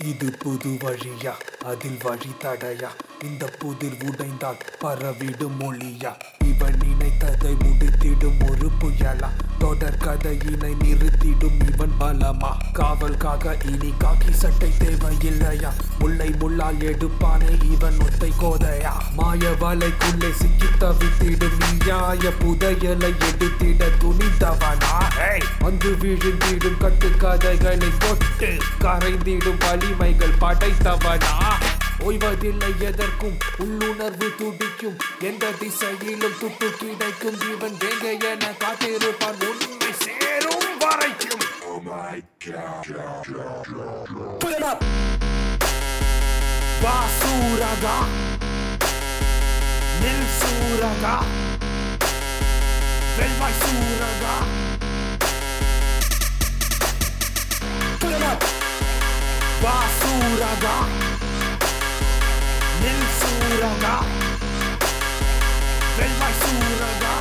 இது புது வழியா அதில் வழி தடையா இந்த புதிர் உடைந்தால் பரவிடும் மொழியா இவன் நினைத்ததை முடித்திடும் ஒரு புயலா தொடர் கதையினை நிறுத்திடும் இவன் பலமா காவல்காக இனி காக்கி சட்டை தேவையில்லையா முல்லை முள்ளால் எடுப்பானே இவன் ஒத்தை கோதையா மாய வலைக்குள்ளே சிக்கி தவித்திடும் நியாய புதையலை எடுத்திட துணிந்தவனா ஏய், வந்து விழுந்திடும் கட்டுக்கதைகளை தொட்டு கரைந்திடும் வலிமைகள் படைத்தவனா ஓய்வதில்லை எதற்கும் உள்ளுணர்வு துடிக்கும் எந்த திசையிலும் துட்டு கிடைக்கும் இவன் வேங்க என காத்திருப்பான் உண்மை சேரும் வரைக்கும் Put it up! Basuraga Nil Suraga வெள்வாய் சூரகா Put it up! Basuraga Nil Suraga வெள்வாய் சூரகா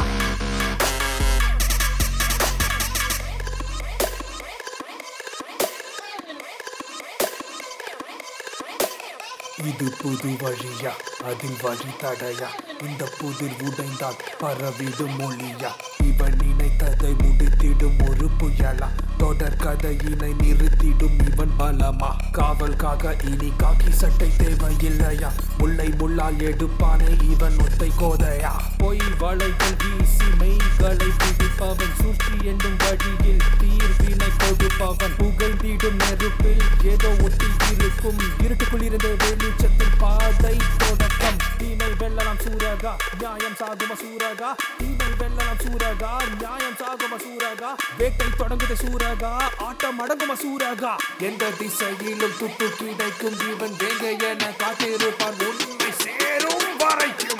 இது புது வழியா அதில் வழி தடையா இந்த புதிர் உடைந்தால் பரவிடும் மொழியா இவன் நினைத்ததை முடித்திடும் ஒரு புயலா தொடர் கதையினை நிறுத்திடும் இவன் பலமா காவல்காக இனி காக்கி சட்டை தேவையில்லையா முல்லை முள்ளால் எடுப்பானே இவன் ஒத்தை கோதையா பொய் வலைகள் வீசி மெய்களை பிடிப்பவன் சூழ்ச்சி என்னும் வழியில் தீர்வினை கொடுப்பவன் புகைந்திடும் நெருப்பில் ஏதோ ஒட்டி இருக்கும் இருட்டுக்குள் இருந்த வெளிச்சத்தில் பாதை தொடக்கம் தீமை வெல்லலாம் சூரகா நியாயம் சாகும சூரகா தீமை வெல்லலாம் சூரகா நியாயம் சாகும சூரகா வேட்டை தொடங்குத சூரகா ஆட்டம் அடங்கும சூரகா எந்த திசையிலும் துட்டு கிடைக்கும் இவன் வேங்க என காத்திருப்பான் உண்மை சேரும் வரைக்கும்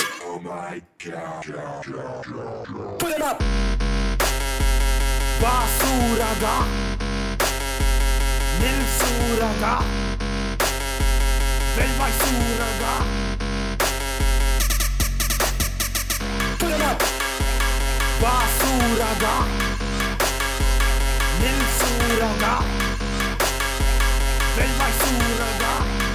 Put it up! Basuraga Nil Suraga வெள்வாய் சூரகா Put it up! Basuraga Nil Suraga வெள்வாய் சூரகா